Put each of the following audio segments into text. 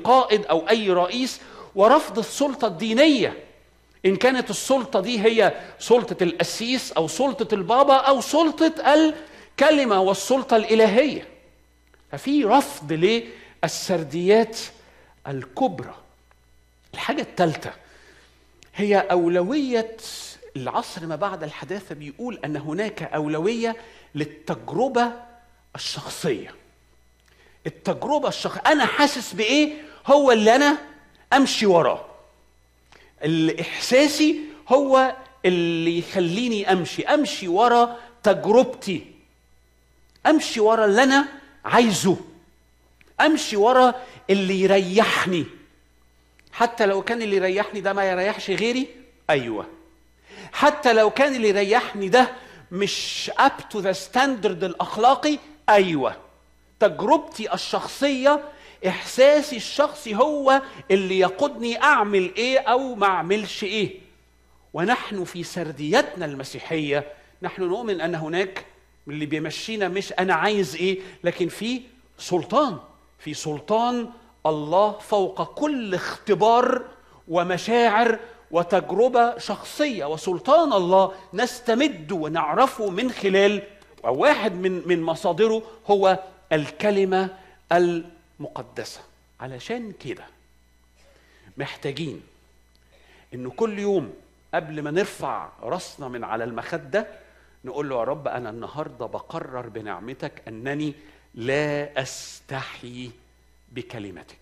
قائد او اي رئيس ورفض السلطه الدينيه ان كانت السلطه دي هي سلطه القسيس او سلطه البابا او سلطه الكلمه والسلطه الالهيه ففي رفض للسرديات الكبرى الحاجه الثالثه هي اولويه العصر ما بعد الحداثه بيقول ان هناك اولويه للتجربه الشخصيه التجربه الشخصيه انا حاسس بايه هو اللي انا امشي وراه الاحساسي هو اللي يخليني امشي امشي ورا تجربتي امشي ورا اللي انا عايزه امشي ورا اللي يريحني حتى لو كان اللي يريحني ده ما يريحش غيري ايوه حتى لو كان اللي يريحني ده مش اب تو ذا ستاندرد الاخلاقي ايوه تجربتي الشخصيه احساسي الشخصي هو اللي يقودني اعمل ايه او ما اعملش ايه ونحن في سرديتنا المسيحيه نحن نؤمن ان هناك اللي بيمشينا مش انا عايز ايه لكن في سلطان في سلطان الله فوق كل اختبار ومشاعر وتجربه شخصيه وسلطان الله نستمد ونعرفه من خلال او واحد من من مصادره هو الكلمه المقدسه علشان كده محتاجين انه كل يوم قبل ما نرفع راسنا من على المخده نقول له يا رب انا النهارده بقرر بنعمتك انني لا استحي بكلمتك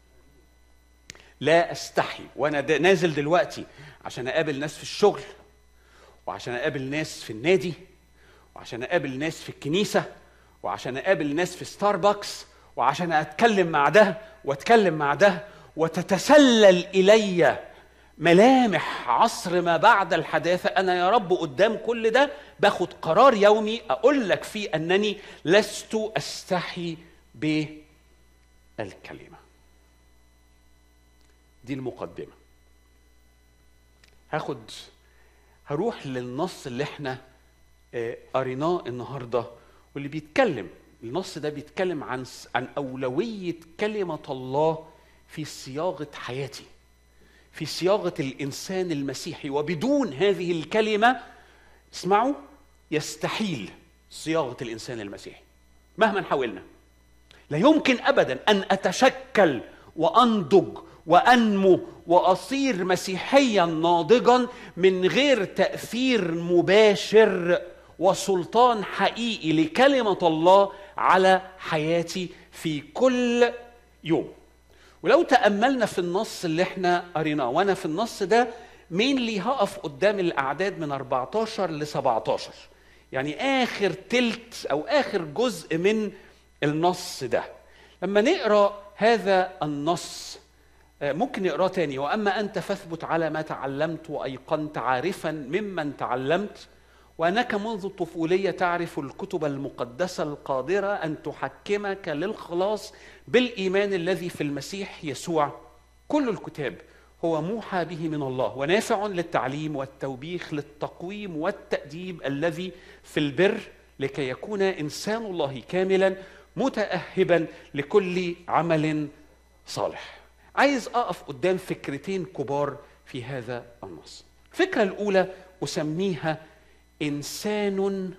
لا استحي وانا دا نازل دلوقتي عشان اقابل ناس في الشغل وعشان اقابل ناس في النادي وعشان اقابل ناس في الكنيسه وعشان اقابل ناس في ستاربكس وعشان اتكلم مع ده واتكلم مع ده وتتسلل الي ملامح عصر ما بعد الحداثه انا يا رب قدام كل ده باخد قرار يومي اقول لك فيه انني لست استحي بالكلمه دي المقدمه هاخد هروح للنص اللي احنا قريناه النهارده واللي بيتكلم النص ده بيتكلم عن عن اولويه كلمه الله في صياغه حياتي في صياغه الانسان المسيحي وبدون هذه الكلمه اسمعوا يستحيل صياغه الانسان المسيحي مهما حاولنا لا يمكن ابدا ان اتشكل وانضج وانمو واصير مسيحيا ناضجا من غير تاثير مباشر وسلطان حقيقي لكلمه الله على حياتي في كل يوم ولو تاملنا في النص اللي احنا قريناه وانا في النص ده مين اللي هقف قدام الاعداد من 14 ل 17 يعني اخر تلت او اخر جزء من النص ده لما نقرا هذا النص ممكن نقراه تاني واما انت فاثبت على ما تعلمت وايقنت عارفا ممن تعلمت وانك منذ الطفوليه تعرف الكتب المقدسه القادره ان تحكمك للخلاص بالايمان الذي في المسيح يسوع كل الكتاب هو موحى به من الله ونافع للتعليم والتوبيخ للتقويم والتاديب الذي في البر لكي يكون انسان الله كاملا متاهبا لكل عمل صالح عايز اقف قدام فكرتين كبار في هذا النص الفكره الاولى اسميها انسان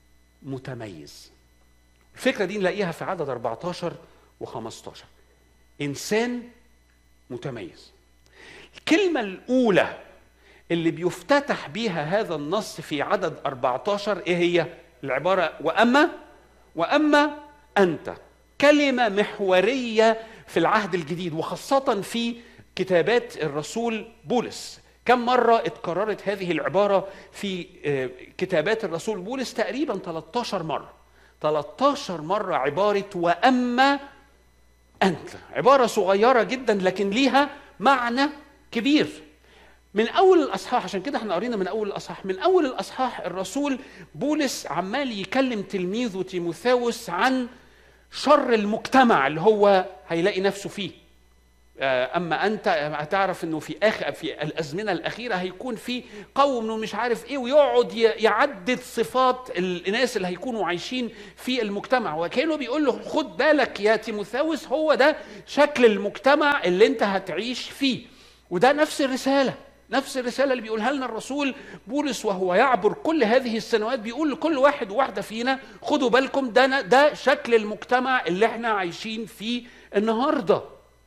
متميز الفكره دي نلاقيها في عدد 14 و15 انسان متميز الكلمه الاولى اللي بيفتتح بيها هذا النص في عدد 14 ايه هي العباره واما واما انت كلمه محوريه في العهد الجديد وخاصه في كتابات الرسول بولس كم مرة اتكررت هذه العبارة في كتابات الرسول بولس تقريبا 13 مرة 13 مرة عبارة وأما أنت عبارة صغيرة جدا لكن ليها معنى كبير من أول الأصحاح عشان كده احنا قرينا من أول الأصحاح من أول الأصحاح الرسول بولس عمال يكلم تلميذه تيموثاوس عن شر المجتمع اللي هو هيلاقي نفسه فيه آه، اما انت هتعرف انه في اخر في الازمنه الاخيره هيكون في قوم مش عارف ايه ويقعد ي- يعدد صفات الناس اللي هيكونوا عايشين في المجتمع وكانه بيقول له خد بالك يا تيموثاوس هو ده شكل المجتمع اللي انت هتعيش فيه وده نفس الرساله نفس الرسالة اللي بيقولها لنا الرسول بولس وهو يعبر كل هذه السنوات بيقول لكل واحد وواحدة فينا خدوا بالكم ده ده شكل المجتمع اللي احنا عايشين فيه النهارده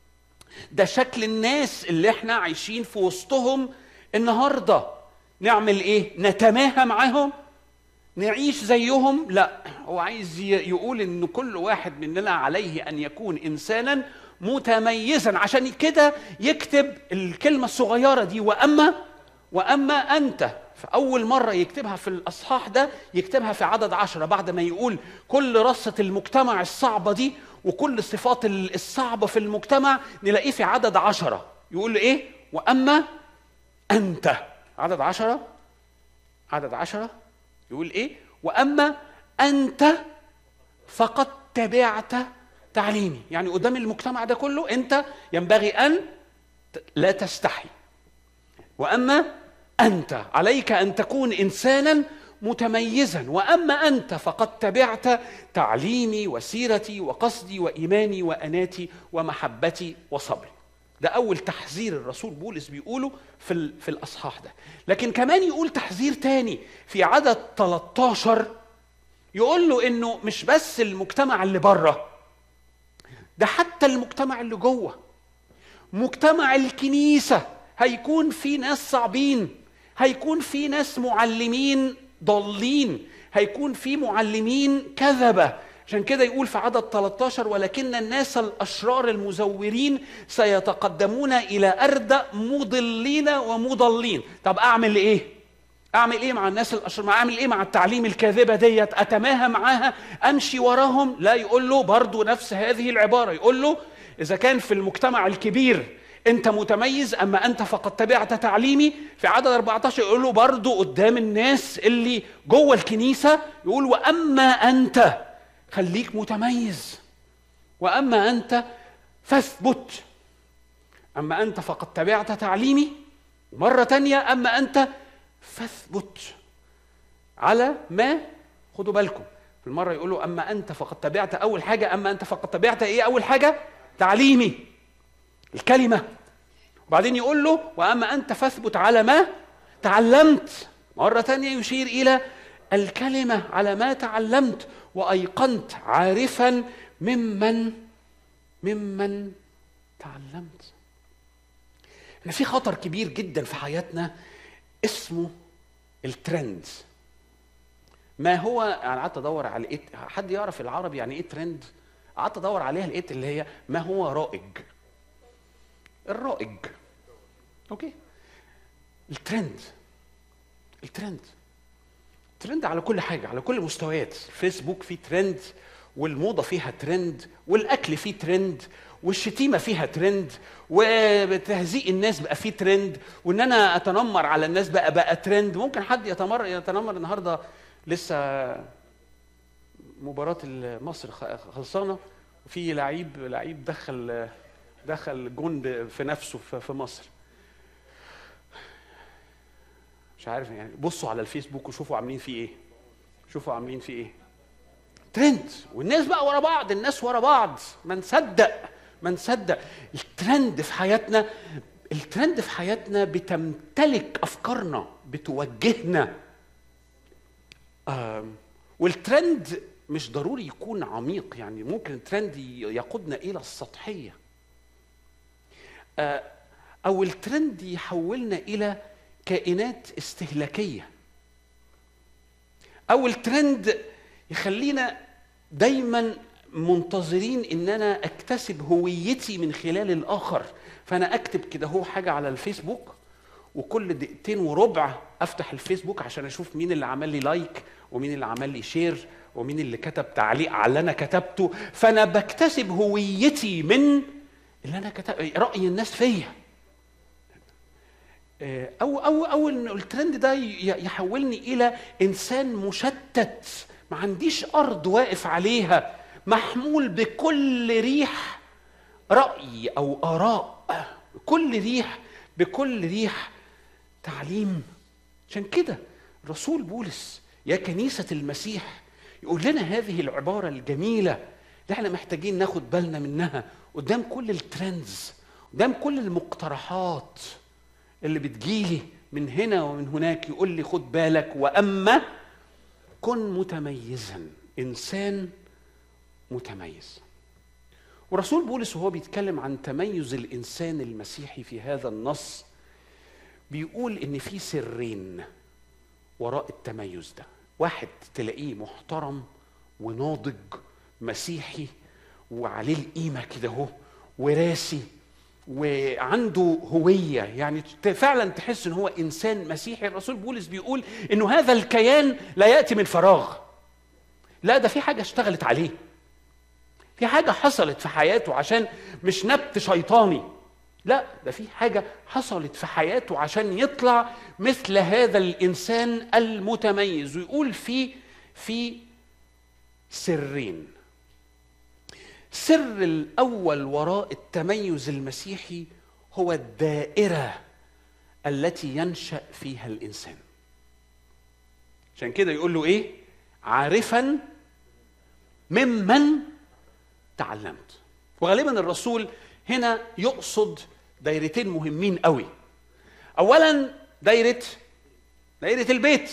ده شكل الناس اللي احنا عايشين في وسطهم النهارده نعمل ايه نتماهى معاهم نعيش زيهم لا هو عايز ي- يقول ان كل واحد مننا عليه ان يكون انسانا متميزا عشان كده يكتب الكلمه الصغيره دي واما واما انت في اول مره يكتبها في الاصحاح ده يكتبها في عدد عشرة بعد ما يقول كل رصه المجتمع الصعبه دي وكل الصفات ال- الصعبه في المجتمع نلاقيه في عدد عشرة يقول له ايه واما انت عدد عشرة عدد عشرة يقول ايه واما انت فقد تبعت تعليمي يعني قدام المجتمع ده كله انت ينبغي ان ت- لا تستحي واما انت عليك ان تكون انسانا متميزا واما انت فقد تبعت تعليمي وسيرتي وقصدي وايماني واناتي ومحبتي وصبري ده اول تحذير الرسول بولس بيقوله في ال- في الاصحاح ده لكن كمان يقول تحذير تاني في عدد 13 يقول له انه مش بس المجتمع اللي بره ده حتى المجتمع اللي جوه مجتمع الكنيسة هيكون في ناس صعبين هيكون في ناس معلمين ضالين هيكون في معلمين كذبة عشان كده يقول في عدد 13 ولكن الناس الأشرار المزورين سيتقدمون إلى أردى مضلين ومضلين طب أعمل إيه؟ اعمل ايه مع الناس الاشرار اعمل ايه مع التعليم الكاذبه ديت اتماهى معاها امشي وراهم لا يقول له برضو نفس هذه العباره يقول له اذا كان في المجتمع الكبير انت متميز اما انت فقد تبعت تعليمي في عدد 14 يقول له برضو قدام الناس اللي جوه الكنيسه يقول واما انت خليك متميز واما انت فاثبت اما انت فقد تبعت تعليمي مرة تانية أما أنت فاثبت على ما خدوا بالكم في المرة يقولوا أما أنت فقد تبعت أول حاجة أما أنت فقد تبعت إيه أول حاجة تعليمي الكلمة وبعدين يقول له وأما أنت فاثبت على ما تعلمت مرة تانية يشير إلى الكلمة على ما تعلمت وأيقنت عارفا ممن ممن تعلمت احنا في خطر كبير جدا في حياتنا اسمه الترند ما هو انا قعدت ادور على ايه حد يعرف العربي يعني ايه ترند قعدت ادور عليها لقيت اللي هي ما هو رائج الرائج اوكي الترند الترند ترند على كل حاجه على كل المستويات الفيسبوك فيه ترند والموضه فيها ترند والاكل فيه ترند والشتيمه فيها ترند وتهزيء الناس بقى فيه ترند وان انا اتنمر على الناس بقى بقى ترند ممكن حد يتمر يتنمر النهارده لسه مباراه مصر خ- خلصانه وفي لعيب لعيب دخل دخل جون في نفسه في في مصر مش عارف يعني بصوا على الفيسبوك وشوفوا عاملين فيه ايه شوفوا عاملين فيه ايه ترند والناس بقى ورا بعض الناس ورا بعض ما نصدق ما نصدق الترند في حياتنا الترند في حياتنا بتمتلك افكارنا بتوجهنا آم، والترند مش ضروري يكون عميق يعني ممكن الترند ي- يقودنا الى السطحيه آه، او الترند يحولنا الى كائنات استهلاكيه او الترند يخلينا دايما منتظرين ان انا اكتسب هويتي من خلال الاخر فانا اكتب كده هو حاجه على الفيسبوك وكل دقيقتين وربع افتح الفيسبوك عشان اشوف مين اللي عمل لي لايك ومين اللي عمل لي شير ومين اللي كتب تعليق على اللي انا كتبته فانا بكتسب هويتي من اللي انا كتب راي الناس فيا آه، او او او ان الترند ده ي- يحولني الى انسان مشتت ما عنديش ارض واقف عليها محمول بكل ريح راي او اراء كل ريح بكل ريح تعليم عشان كده رسول بولس يا كنيسه المسيح يقول لنا هذه العباره الجميله اللي احنا محتاجين ناخد بالنا منها قدام كل الترندز قدام كل المقترحات اللي بتجيلي من هنا ومن هناك يقول لي خد بالك واما كن متميزا انسان متميز ورسول بولس وهو بيتكلم عن تميز الانسان المسيحي في هذا النص بيقول ان في سرين وراء التميز ده واحد تلاقيه محترم وناضج مسيحي وعليه القيمه كده اهو وراسي وعنده هويه يعني فعلا تحس ان هو انسان مسيحي الرسول بولس بيقول انه هذا الكيان لا ياتي من فراغ لا ده في حاجه اشتغلت عليه في حاجه حصلت في حياته عشان مش نبت شيطاني لا ده في حاجه حصلت في حياته عشان يطلع مثل هذا الانسان المتميز ويقول في في سرين السر الاول وراء التميز المسيحي هو الدائره التي ينشا فيها الانسان عشان كده يقول له ايه عارفا ممن تعلمت وغالبا الرسول هنا يقصد دايرتين مهمين قوي اولا دايره دايره البيت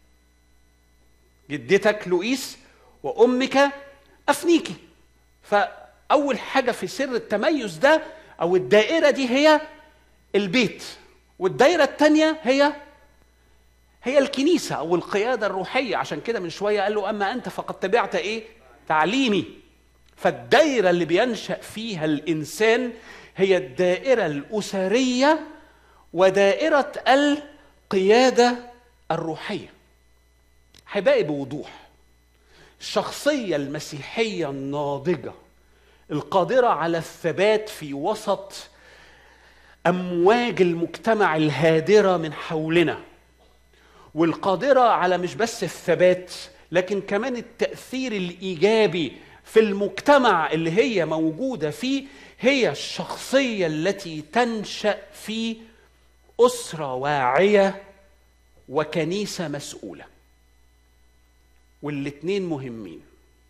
جدتك لوئيس وامك افنيكي فاول حاجه في سر التميز ده او الدائره دي هي البيت والدائره الثانيه هي هي الكنيسه او القياده الروحيه عشان كده من شويه قال له اما انت فقد تبعت ايه تعليمي فالدائره اللي بينشا فيها الانسان هي الدائره الاسريه ودائره القياده الروحيه احبائي بوضوح الشخصيه المسيحيه الناضجه القادره على الثبات في وسط امواج المجتمع الهادره من حولنا والقادره على مش بس الثبات لكن كمان التاثير الايجابي في المجتمع اللي هي موجوده فيه هي الشخصيه التي تنشا في اسره واعيه وكنيسه مسؤوله والاتنين مهمين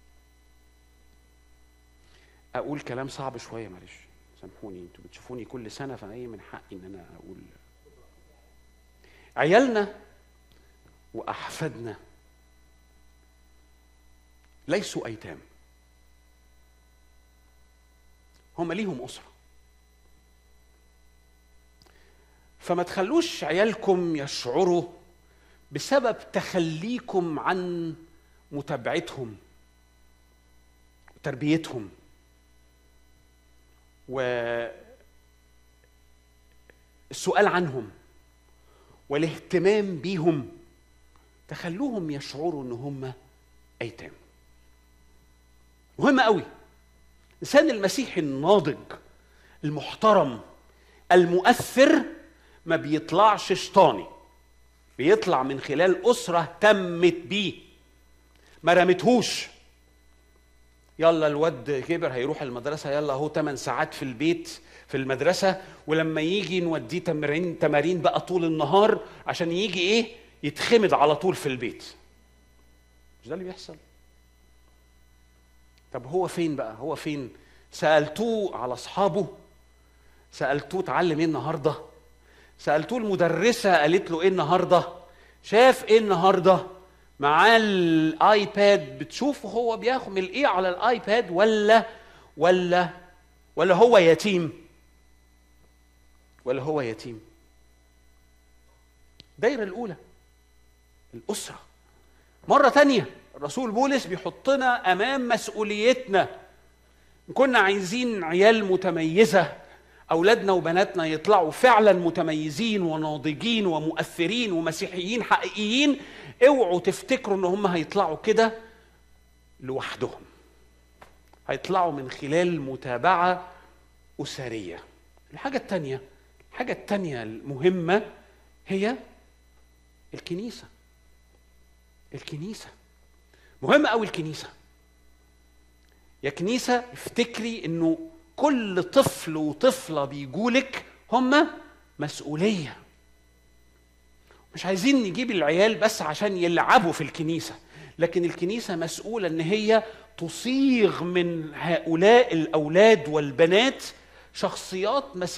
اقول كلام صعب شويه معلش سامحوني انتوا بتشوفوني كل سنه فايه من حقي ان انا اقول عيالنا واحفادنا ليسوا ايتام هم ليهم اسره فما تخلوش عيالكم يشعروا بسبب تخليكم عن متابعتهم وتربيتهم والسؤال عنهم والاهتمام بيهم تخلوهم يشعروا ان هم ايتام مهم قوي الانسان المسيحي الناضج المحترم المؤثر ما بيطلعش شيطاني بيطلع من خلال اسره اهتمت بيه ما رمتهوش يلا الواد كبر هيروح المدرسة يلا اهو 8 ساعات في البيت في المدرسة ولما يجي نوديه تمارين تمارين بقى طول النهار عشان يجي ايه يتخمد على طول في البيت مش ده اللي بيحصل طب هو فين بقى هو فين سألتوه على أصحابه سألتوه اتعلم ايه النهارده سألتوه المدرسة قالت له ايه النهارده شاف ايه النهارده معاه الايباد بتشوفه هو بيعمل ايه على الايباد ولا ولا ولا هو يتيم ولا هو يتيم الدايره الاولى الاسره مره تانية الرسول بولس بيحطنا امام مسؤوليتنا إن كنا عايزين عيال متميزه اولادنا وبناتنا يطلعوا فعلا متميزين وناضجين ومؤثرين ومسيحيين حقيقيين اوعوا تفتكروا ان هم هيطلعوا كده لوحدهم هيطلعوا من خلال متابعه اسريه الحاجه الثانيه الحاجه الثانيه المهمه هي الكنيسه الكنيسه مهم قوي الكنيسه يا كنيسه افتكري انه كل طفل وطفله بيجولك هم مسؤوليه مش عايزين نجيب العيال بس عشان يلعبوا في الكنيسه لكن الكنيسه مسؤوله ان هي تصيغ من هؤلاء الاولاد والبنات شخصيات